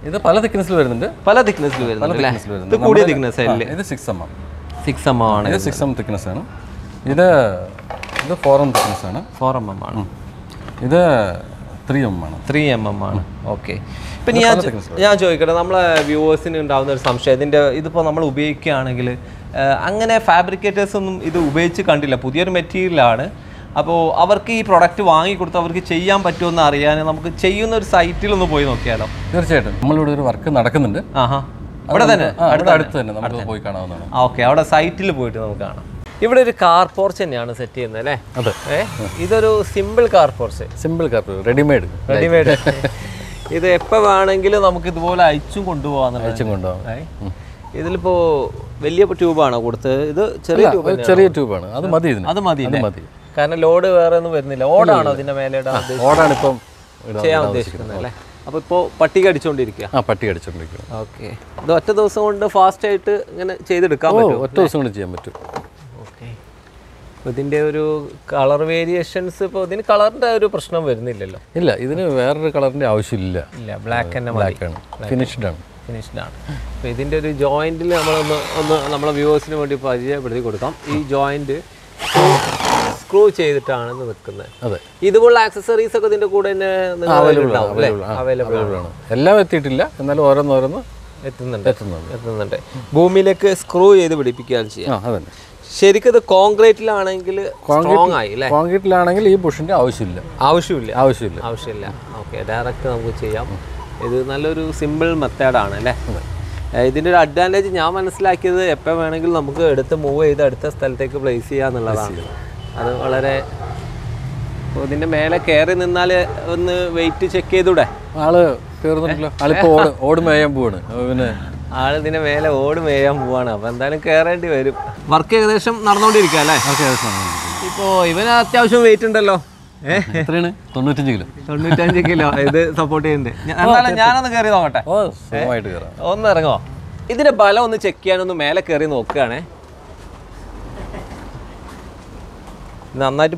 ഇത് പല തിക്നെസ്സിൽ വരുന്നുണ്ട് പല തിക്നെസ്സിൽ വരുന്നുണ്ട് അല്ലേ thickness ൽ ഇത് വരുന്നുണ്ട്. കൂടിയ നമ്മുടെ- തിക്നെസ് ആ, അല്ലേ ഇത് six M M six M ആണ് ഇത് സിക്സ് എം തിക്നെസ് ആണ് ഇത് ഇത് ഫോർ എം തിക്നെസ് ആണ് ഫോർ എം എം ആണ് ഇത് ത്രീ എം ആണ് ത്രീ എം എം ആണ് ഓക്കെ ഇപ്പം ഞാൻ ചോ- ഞാൻ ചോദിക്കട്ടെ നമ്മളെ വ്യൂവേഴ്സിന് ഉണ്ടാകുന്ന ഒരു സംശയം ഇതിൻ്റെ ഇതിപ്പോൾ നമ്മൾ ഉപയോഗിക്കുകയാണെങ്കിൽ അങ്ങനെ ഫാബ്രിക്കേറ്റേഴ്സ് ഒന്നും ഇത് ഉപയോഗിച്ച് കണ്ടില്ല പുതിയൊരു മെറ്റീരിയലാണ് അപ്പോൾ അവർക്ക് ഈ പ്രൊഡക്റ്റ് വാങ്ങിക്കൊടുത്ത് അവർക്ക് ചെയ്യാൻ പറ്റുമെന്ന് അറിയാൻ നമുക്ക് ചെയ്യുന്ന ഒരു സൈറ്റിൽ ഒന്ന് പോയി നോക്കിയാലോ തീർച്ചയായിട്ടും നമ്മളിവിടെ ഒരു വർക്ക് നടക്കുന്നുണ്ട് ആഹാ ഇവിടെ തന്നെ ആ, ഇവിടെ അടുത്ത് തന്നെ നമുക്ക് പോയി കാണാവുന്നതാണ് ആ ഓക്കെ അവിടെ സൈറ്റിൽ പോയിട്ട് നമുക്ക് കാണാം ഇവിടെ ഒരു കാർ പോർച്ച് തന്നെയാണ് സെറ്റ് ചെയ്യുന്നത് അല്ലേ അതെ ഏ ഇതൊരു സിമ്പിൾ കാർ പോർച്ച് സിമ്പിൾ കാർപ്പ് റെഡിമെയ്ഡ് റെഡിമെയ്ഡ് ഇത് എപ്പോൾ വേണമെങ്കിലും നമുക്ക് ഇതുപോലെ അയച്ചും കൊണ്ടുപോകാന്നുള്ളത് അയച്ചും കൊണ്ടുപോകാം ഏ? ഇതിലിപ്പോ വലിയ ട്യൂബാണോ കൊടുത്തത് ഇത് ചെറിയ ട്യൂബ് ഒരു ചെറിയ ട്യൂബാണ് അത് മതി ഇതിന് അത് മതി അത് മതി കാരണം ലോഡ് വേറെ ഒന്നും വരുന്നില്ല ഓടാണോ ഇതിന്റെ മേലെ ഇടാൻ ഉദ്ദേശിച്ചത്? ഓടാണ് ഇപ്പം ഇടാൻ ചെയ്യാൻ ഉദ്ദേശിക്കുന്നത് അല്ലേ അപ്പൊ ഇപ്പോ പട്ടിക അടിച്ചോണ്ടിരിക്കുക ആ പട്ടി അടിച്ചോണ്ടിരിക്കുന്നത് ഓക്കെ ഇത് ഒറ്റ ദിവസം കൊണ്ട് ഫാസ്റ്റ് ആയിട്ട് ഇങ്ങനെ ചെയ്തെടുക്കാൻ ഓ പറ്റും ഒറ്റ ദിവസം കൊണ്ട് ചെയ്യാൻ പറ്റും ഓക്കെ ഇതിന്റെ ഒരു കളർ വേരിയേഷൻസ് ഇപ്പോൾ ഇതിന് കളറിന്റെ ഒരു പ്രശ്നം വരുന്നില്ലല്ലോ ഇല്ല ഇതിന് വേറൊരു കളറിന്റെ ആവശ്യമില്ല ഇല്ല ബ്ലാക്ക് തന്നെ മതി ബ്ലാക്ക് ആണ് ഫിനിഷ്ഡ് ആണ് ഫിനിഷ്ഡ് ആണ് അപ്പോൾ ഇതിൻ്റെ ഒരു ജോയിന്റിൽ നമ്മളൊന്ന് ഒന്ന് നമ്മളെ വ്യൂവേഴ്സിന് വേണ്ടി പരിചയപ്പെടുത്തി കൊടുക്കാം ഈ ജോയിന്റ് സ്ക്രൂ ചെയ്തിട്ടാണ് ഇത് നിൽക്കുന്നത് അതെ ഇതുപോലുള്ള ആക്സസറീസ് ഒക്കെ ഇതിന്റെ കൂടെ തന്നെ അവൈലബിൾ ആണ് എല്ലാം എത്തിയിട്ടില്ല എന്നാലും ഓരോന്നോരോന്ന് എത്തുന്നുണ്ട് എത്തുന്നുണ്ട് എത്തുന്നുണ്ട് ഭൂമിയിലേക്ക് സ്ക്രൂ ചെയ്ത് പിടിപ്പിക്കുകയാണ് ചെയ്യാം ആ അതന്നെ ശരിക്കും ഇത് കോൺക്രീറ്റിലാണെങ്കിൽ സ്ട്രോങ് ആയി അല്ലേ കോൺക്രീറ്റിലാണെങ്കിൽ ഈ ബുഷിന്റെ ആവശ്യമില്ല ആവശ്യമില്ല ആവശ്യമില്ല ആവശ്യമില്ല ഓക്കെ ഡയറക്റ്റ് നമുക്ക് ചെയ്യാം ഇത് നല്ലൊരു സിമ്പിൾ മെത്തേഡാണ് അല്ലേ ഏഹ് ഇതിൻ്റെ ഒരു അഡ്വാൻറ്റേജ് ഞാൻ മനസ്സിലാക്കിയത് എപ്പോൾ വേണമെങ്കിലും നമുക്ക് എടുത്ത് മൂവ് ചെയ്ത് അടുത്ത സ്ഥലത്തേക്ക് പ്ലേസ് ചെയ്യുക എന്നുള്ളതാണ് അത് വളരെ അപ്പോൾ ഇതിൻ്റെ മേലെ കയറി നിന്നാൽ ഒന്ന് വെയിറ്റ് ചെക്ക് ചെയ്തൂടെ ആള് തീർന്നിട്ടില്ല ആളിപ്പോ ഓട് ഓട് മേയാൻ പോവാണ് അപ്പൊ പിന്നെ ആൾ ഇതിൻ്റെ മേലെ ഓട് മേയാൻ പോവാണ് അപ്പോൾ എന്തായാലും കയറേണ്ടി വരും വർക്ക് ഏകദേശം നടന്നുകൊണ്ടിരിക്കുക അല്ലേ ആൾക്ക് ഏകദേശം അങ്ങനെ. ഇപ്പോൾ ഇവന് അത്യാവശ്യം വെയിറ്റ് ഉണ്ടല്ലോ ഏഹ് എത്രയാണ് തൊണ്ണൂറ്റഞ്ച് കിലോ തൊണ്ണൂറ്റഞ്ച് കിലോ ഇത് സപ്പോർട്ട് ചെയ്യുന്നുണ്ട് ഞാൻ- എന്നാലും ഞാനൊന്ന് കയറി നോക്കട്ടെ ഓ സുഖമായിട്ട് കയറാം ഒന്ന് ഇറങ്ങോ ഇതിന്റെ ബലം ഒന്ന് ചെക്ക് ചെയ്യാനൊന്ന് മേലെ കയറി നോക്കുകയാണേ നന്നായിട്ട്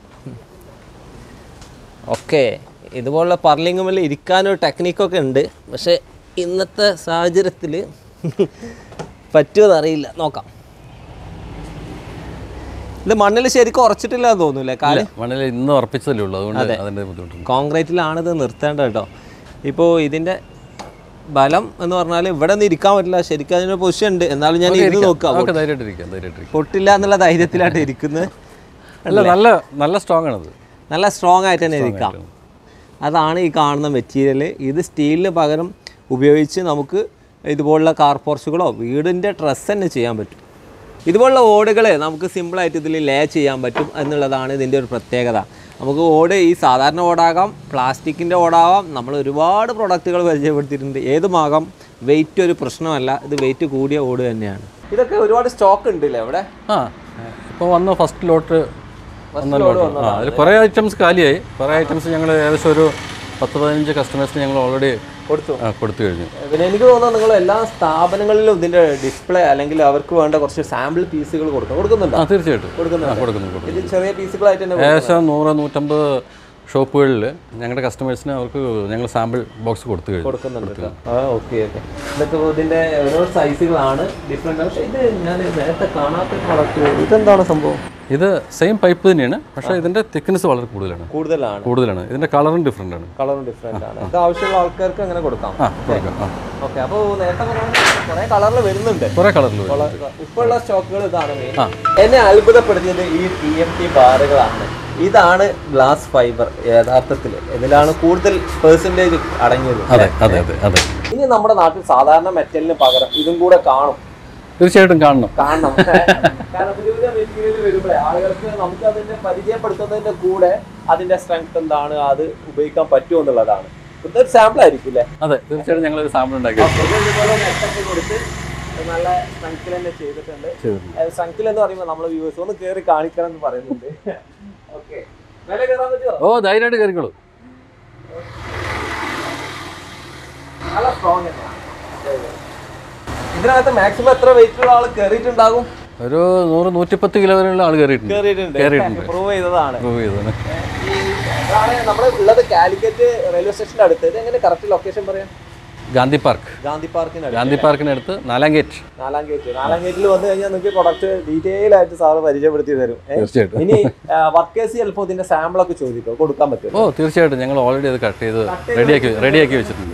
ഓക്കെ ഇതുപോലുള്ള പർലിങ്ങുമിൽ ഇരിക്കാനൊരു ടെക്നിക്കൊക്കെ ഉണ്ട് പക്ഷെ ഇന്നത്തെ സാഹചര്യത്തിൽ പറ്റുമെന്ന് അറിയില്ല നോക്കാം ഇത് മണ്ണിൽ ശരിക്കും ഉറച്ചിട്ടില്ല എന്ന് തോന്നൂല്ലേ കാല് മണ്ണിൽ ഇന്ന് ഉറപ്പിച്ചതല്ലേ ഉള്ളൂ അതുകൊണ്ട് അതിന്റെ ബുദ്ധിമുട്ടുണ്ട് കോൺക്രീറ്റിലാണ് ഇത് നിർത്തേണ്ടത് കേട്ടോ ഇപ്പോൾ ഇതിൻ്റെ ബലം എന്ന് പറഞ്ഞാൽ ഇവിടെ നിന്ന് ഇരിക്കാൻ പറ്റില്ല ശരിക്കും അതിനൊരു പൊസിഷൻ ഉണ്ട് എന്നാലും ഞാൻ ഇരുന്ന് നോക്കാം നമുക്ക് ധൈര്യമായിട്ടിരിക്കാം ധൈര്യമായിട്ടിരിക്കാം പൊട്ടില്ല എന്നുള്ള ധൈര്യത്തിലായിട്ട് ഇരിക്കുന്നത് അല്ല നല്ല നല്ല സ്ട്രോങ് ആണത് നല്ല സ്ട്രോങ് ആയിട്ട് തന്നെ ഇരിക്കാം അതാണ് ഈ കാണുന്ന മെറ്റീരിയൽ ഇത് സ്റ്റീലിന് പകരം ഉപയോഗിച്ച് നമുക്ക് ഇതുപോലുള്ള കാർ പോർച്ചുകളോ വീടിൻ്റെ ഡ്രസ്സ് തന്നെ ചെയ്യാൻ പറ്റും ഇതുപോലുള്ള ഓടുകൾ നമുക്ക് സിമ്പിളായിട്ട് ഇതിൽ ലേ ചെയ്യാൻ പറ്റും എന്നുള്ളതാണ് ഇതിൻ്റെ ഒരു പ്രത്യേകത നമുക്ക് ഓട് ഈ സാധാരണ ഓടാകാം പ്ലാസ്റ്റിക്കിൻ്റെ ഓടാകാം നമ്മൾ ഒരുപാട് പ്രൊഡക്റ്റുകൾ പരിചയപ്പെടുത്തിയിട്ടുണ്ട് ഏതുമാകാം വെയിറ്റ് ഒരു പ്രശ്നമല്ല ഇത് വെയിറ്റ് കൂടിയ ഓട് തന്നെയാണ് ഇതൊക്കെ ഒരുപാട് സ്റ്റോക്ക് ഉണ്ടല്ലേ ഇവിടെ ആ ഇപ്പോൾ വന്ന ഫസ്റ്റ് ലോട്ട് വന്ന ലോട്ട് ആ അതിൽ കുറേ ഐറ്റംസ് കാലിയായി കുറേ ഐറ്റംസ് ഞങ്ങൾ ഏകദേശം ഒരു പത്ത് പതിനഞ്ച് കസ്റ്റമേഴ്സിന് ഞങ്ങൾ ഓൾറെഡി കൊടുത്തു കൊടുത്തു കഴിഞ്ഞു പിന്നെ എനിക്ക് തോന്നുന്നു നിങ്ങൾ എല്ലാ സ്ഥാപനങ്ങളിലും ഇതിന്റെ ഡിസ്പ്ലേ അല്ലെങ്കിൽ അവർക്ക് വേണ്ട കുറച്ച് സാമ്പിൾ പീസുകൾ കൊടുക്കും കൊടുക്കുന്നുണ്ടോ ആ തീർച്ചയായിട്ടും കൊടുക്കുന്നുണ്ട്. ആ, കൊടുക്കുന്നു കൊടുക്കുന്നു ഇത് ചെറിയ പീസുകളായിട്ട് തന്നെ കൊടുക്കും. ഏകദേശം നൂറ് നൂറ്റമ്പത് ഷോപ്പുകളിൽ ഞങ്ങളുടെ കസ്റ്റമേഴ്സിന് അവർക്ക് ഞങ്ങൾ സാമ്പിൾ ബോക്സ് കൊടുത്തു കഴിഞ്ഞു കൊടുക്കുന്നുണ്ട് കേട്ടോ. ആ ഓക്കെ ഓക്കെ ഇതൊക്കെ ഇതിന്റെ ഓരോ സൈസുകളാണ് ഡിഫറെന്റ് പക്ഷേ ഇത് ഞാൻ നേരത്തെ കാണാത്ത പ്രൊഡക്റ്റ് ഇതെന്താണ് സംഭവം ഇത് സെയിം പൈപ്പ് തന്നെയാണ് പക്ഷേ ഇതിൻ്റെ തിക്നെസ് വളരെ കൂടുതലാണ് കൂടുതലാണ് കൂടുതലാണ് ഇതിൻ്റെ കളറും ഡിഫറെൻ്റ് ആണ് കളറും ഡിഫറെന്റ് ആണ് ഇത് ആവശ്യമുള്ള ആൾക്കാർക്ക് അങ്ങനെ കൊടുക്കാം ആ കൊടുക്കാം ആ ഓക്കെ അപ്പോൾ നേരത്തെ പറഞ്ഞ കുറെ കളറിൽ വരുന്നുണ്ട് കുറേ കളറിൽ വരും ഇപ്പോൾ ഉള്ള സ്റ്റോക്കുകൾ ഇതാണ് മെയിൻ എന്നെ അത്ഭുതപ്പെടുത്തിയത് ഈ ടി എം ടി ബാറുകളാണ് ഇതാണ് ഗ്ലാസ് ഫൈബർ യഥാർത്ഥത്തിൽ ഇതിലാണ് കൂടുതൽ പേഴ്സൻറ്റേജ് അടങ്ങിയത് അതെ അതെ അതെ അതെ ഇനി നമ്മുടെ നാട്ടിൽ സാധാരണ മെറ്റലിന് പകരം ഇതും കൂടെ കാണും തീർച്ചയായിട്ടും കാണണം കാണണം കാരണം പുതിയ പുതിയ മെറ്റീരിയൽ വരുമ്പോഴേ ആളുകൾക്ക് നമുക്ക് അതിന്റെ പരിചയപ്പെടുത്തുന്നതിന്റെ കൂടെ അതിന്റെ സ്ട്രെങ്ത് എന്താണ് അത് ഉപയോഗിക്കാൻ പറ്റുമോ എന്നുള്ളതാണ് ഇതൊരു സാമ്പിൾ ആയിരിക്കും അല്ലേ അതെ തീർച്ചയായിട്ടും ഞങ്ങളൊരു സാമ്പിൾ ഉണ്ടാക്കി ഇതുപോലെ നെറ്റൊക്കെ കൊടുത്ത് നല്ല സ്ട്രെങ്ത്തിൽ തന്നെ ചെയ്തിട്ടുണ്ട് ചെയ്തിട്ടുണ്ട്. സ്ട്രെങ്ത്തിൽ എന്ന് പറയുമ്പോൾ നമ്മളെ വ്യൂവേഴ്സ് ഒന്ന് കയറി കാണിക്കണം എന്ന് പറയുന്നുണ്ട് ഓക്കെ വില കയറാൻ പറ്റുമോ ഓ ധൈര്യമായിട്ട് കയറിക്കോളൂ നല്ല സ്ട്രോങ് തന്നെയാണ് ഇതിനകത്ത് മാക്സിമം എത്ര വെയിറ്റ് ഉള്ള ആൾ കയറിയിട്ടുണ്ടാകും ഒരു നൂറ് നൂറ്റിപ്പത്ത് കിലോ വരെയുള്ള ആൾ കയറിയിട്ടുണ്ട് കയറിയിട്ടുണ്ട് കയറിയിട്ടുണ്ട്. പ്രൂവ് ചെയ്തതാണ് പ്രൂവ് ചെയ്തതാണ് ഈ ഇതാണ് നമ്മൾ ഉള്ളത് കാലിക്കറ്റ് റെയിൽവേ സ്റ്റേഷന്റെ അടുത്ത് ഇത് എങ്ങനെ കറക്റ്റ് ലൊക്കേഷൻ പറയാം ഗാന്ധി പാർക്ക് ഗാന്ധി പാർക്കിന് ഗാന്ധി പാർക്കിനടുത്ത് നാലാം ഗേറ്റ് നാലാം ഗേറ്റ് നാലാം ഗേറ്റിൽ വന്നു കഴിഞ്ഞാൽ നിങ്ങൾക്ക് പ്രൊഡക്റ്റ് ഡീറ്റെയിൽ ആയിട്ട് സാറ് പരിചയപ്പെടുത്തി തരും ഏ? തീർച്ചയായിട്ടും ഇനി വർക്കേഴ്സ് ചിലപ്പോൾ ഇതിന്റെ സാമ്പിൾ ഒക്കെ ചോദിക്കോ കൊടുക്കാൻ പറ്റും ഓ തീർച്ചയായിട്ടും ഞങ്ങൾ ഓൾറെഡി അത് കട്ട് ചെയ്ത് റെഡിയാക്കി റെഡിയാക്കി വെച്ചിട്ടുണ്ട്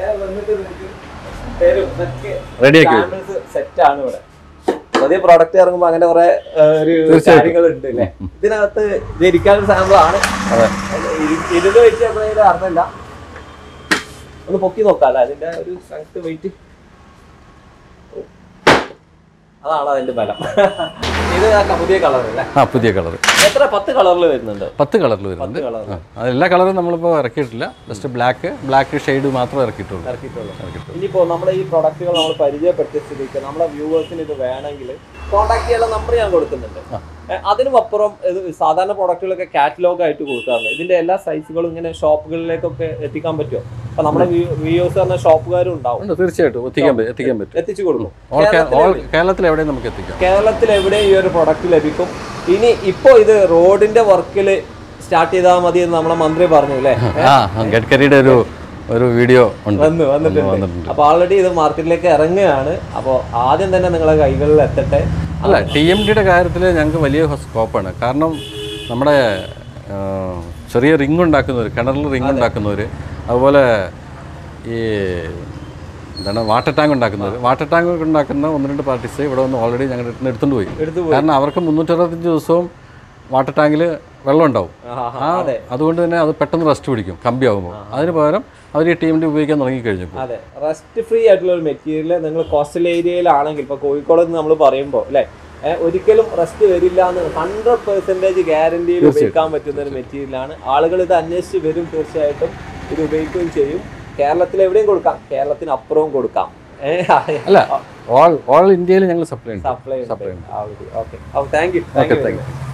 റെഡിയാക്കി സെറ്റ് ആണ് ഇവിടെ പുതിയ പ്രോഡക്റ്റ് ഇറങ്ങുമ്പോൾ അങ്ങനെ കുറെ ഒരു കാര്യങ്ങൾ ഉണ്ട് അല്ലേ ഇതിനകത്ത് ഇത് ഇരിക്കാനൊരു സാമ്പിൾ ആണ് ഇരുന്ന് വെച്ച് എപ്പോഴെങ്കിലും അറിഞ്ഞില്ല ഒന്ന് പൊക്കി നോക്കാം അല്ലേ അതിന്റെ ഒരു സ്ട്രെങ്ത് വെയിറ്റ് അതാണ് അതിന്റെ ബലം ഇത് ആ പുതിയ കളർ അല്ലേ ആ പുതിയ കളർ എത്ര പത്ത് കളറിൽ വരുന്നുണ്ട് പത്ത് കളറിൽ വരുന്നുണ്ട് പത്ത് കളർ ആ അത് എല്ലാ കളറും നമ്മളിപ്പോൾ ഇറക്കിയിട്ടില്ല ജസ്റ്റ് ബ്ലാക്ക് ബ്ലാക്ക് ഷെയ്ഡ് മാത്രമേ ഇറക്കിയിട്ടുള്ളൂ ഇറക്കിയിട്ടുള്ളൂ ഇനിയിപ്പോ നമ്മുടെ ഈ പ്രൊഡക്റ്റുകൾ നമ്മൾ പരിചയപ്പെടുത്തിയ സ്ഥിതിക്ക് നമ്മുടെ വ്യൂവേഴ്സിന് ഇത് വേണമെങ്കിൽ കോൺടാക്ട് ചെയ്യാനുള്ള നമ്പർ ഞാൻ കൊടുക്കുന്നുണ്ട് ഏ, അതിനും അപ്പുറം ഇത് സാധാരണ പ്രൊഡക്റ്റുകളൊക്കെ കാറ്റലോഗ് ആയിട്ട് കൊടുക്കാറുണ്ട് ഇതിന്റെ എല്ലാ സൈസുകളും ഇങ്ങനെ ഷോപ്പുകളിലേക്കൊക്കെ എത്തിക്കാൻ പറ്റുമോ അപ്പൊ നമ്മുടെ വ്യൂവേഴ്സ് പറഞ്ഞ ഷോപ്പുകാരും ഉണ്ടാവും ഉണ്ട് തീർച്ചയായിട്ടും എത്തിക്കാൻ പറ്റും എത്തിക്കാൻ പറ്റും എത്തിച്ചു കൊടുക്കും ഓൾ കേ- ഓൾ കേരളത്തിൽ എവിടെയും നമുക്ക് എത്തിക്കാം കേരളത്തിൽ എവിടെയും ഈ ഒരു പ്രൊഡക്റ്റ് ലഭിക്കും ഇനി ഇപ്പോ ഇത് റോഡിന്റെ വർക്കിൽ സ്റ്റാർട്ട് ചെയ്താൽ മതി എന്ന് നമ്മളെ മന്ത്രി പറഞ്ഞു അല്ലേ ആ ആ, ഗഡ്കരിയുടെ ഒരു ഒരു വീഡിയോ ഉണ്ട് വന്നു വന്നിട്ടുണ്ട് വന്നിട്ടുണ്ട് അപ്പൊ ഓൾറെഡി ഇത് മാർക്കറ്റിലേക്ക് ഇറങ്ങുകയാണ് അപ്പോൾ ആദ്യം തന്നെ നിങ്ങളെ കൈകളിൽ എത്തട്ടെ അല്ല ടി എം ഡിയുടെ കാര്യത്തിൽ ഞങ്ങൾക്ക് വലിയ സ്കോപ്പാണ് കാരണം നമ്മുടെ ആ, ചെറിയ റിങ് ഉണ്ടാക്കുന്നവർ കിണറിൽ റിങ് ഉണ്ടാക്കുന്നവർ അതുപോലെ ഈ എന്താണ് വാട്ടർ ടാങ്ക് ഉണ്ടാക്കുന്നവർ വാട്ടർ ടാങ്ക് ഉണ്ടാക്കുന്ന ഒന്ന് രണ്ട് പാർട്ടീസ് ഇവിടെ വന്ന് ഓൾറെഡി ഞങ്ങളുടെ അടുത്ത് നിന്ന് എടുത്തുകൊണ്ട് പോയി എടുത്തു കാരണം അവർക്ക് മുന്നൂറ്ററുപത്തഞ്ച് ദിവസവും വാട്ടർ ടാങ്കിൽ വെള്ളം ഉണ്ടാവും ആ അതുകൊണ്ട് തന്നെ അത് പെട്ടെന്ന് റെസ്റ്റ് പിടിക്കും കമ്പി ആകുമ്പോൾ അതിന് പകരം അവർ ഈ ടീമിൻ്റെ ഉപയോഗിക്കാൻ തുടങ്ങിക്കഴിഞ്ഞപ്പോൾ അതെ റെസ്റ്റ് ഫ്രീ ആയിട്ടുള്ള ഒരു മെറ്റീരിയൽ നിങ്ങൾ കോസ്റ്റൽ ഏരിയയിലാണെങ്കിൽ ഇപ്പൊ കോഴിക്കോട് നമ്മൾ പറയുമ്പോൾ അല്ലെ ഒരിക്കലും റെസ്റ്റ് വരില്ല എന്ന് ഹൺഡ്രഡ് പെർസെന്റേജ് ഗ്യാരണ്ടിയിൽ ഉപയോഗിക്കാൻ പറ്റുന്ന ഒരു മെറ്റീരിയലാണ് ആളുകൾ ഇത് അന്വേഷിച്ച് വരും തീർച്ചയായിട്ടും ഇത് ഉപയോഗിക്കുകയും ചെയ്യും കേരളത്തിൽ എവിടെയും കൊടുക്കാം കേരളത്തിന് അപ്പുറവും കൊടുക്കാം അല്ല ഓൾ ഓൾ ഇന്ത്യയിൽ ഞങ്ങൾ സപ്ലൈ ഉണ്ട് സപ്ലൈ ഓക്കെ അപ്പോൾ താങ്ക് യു താങ്ക് യു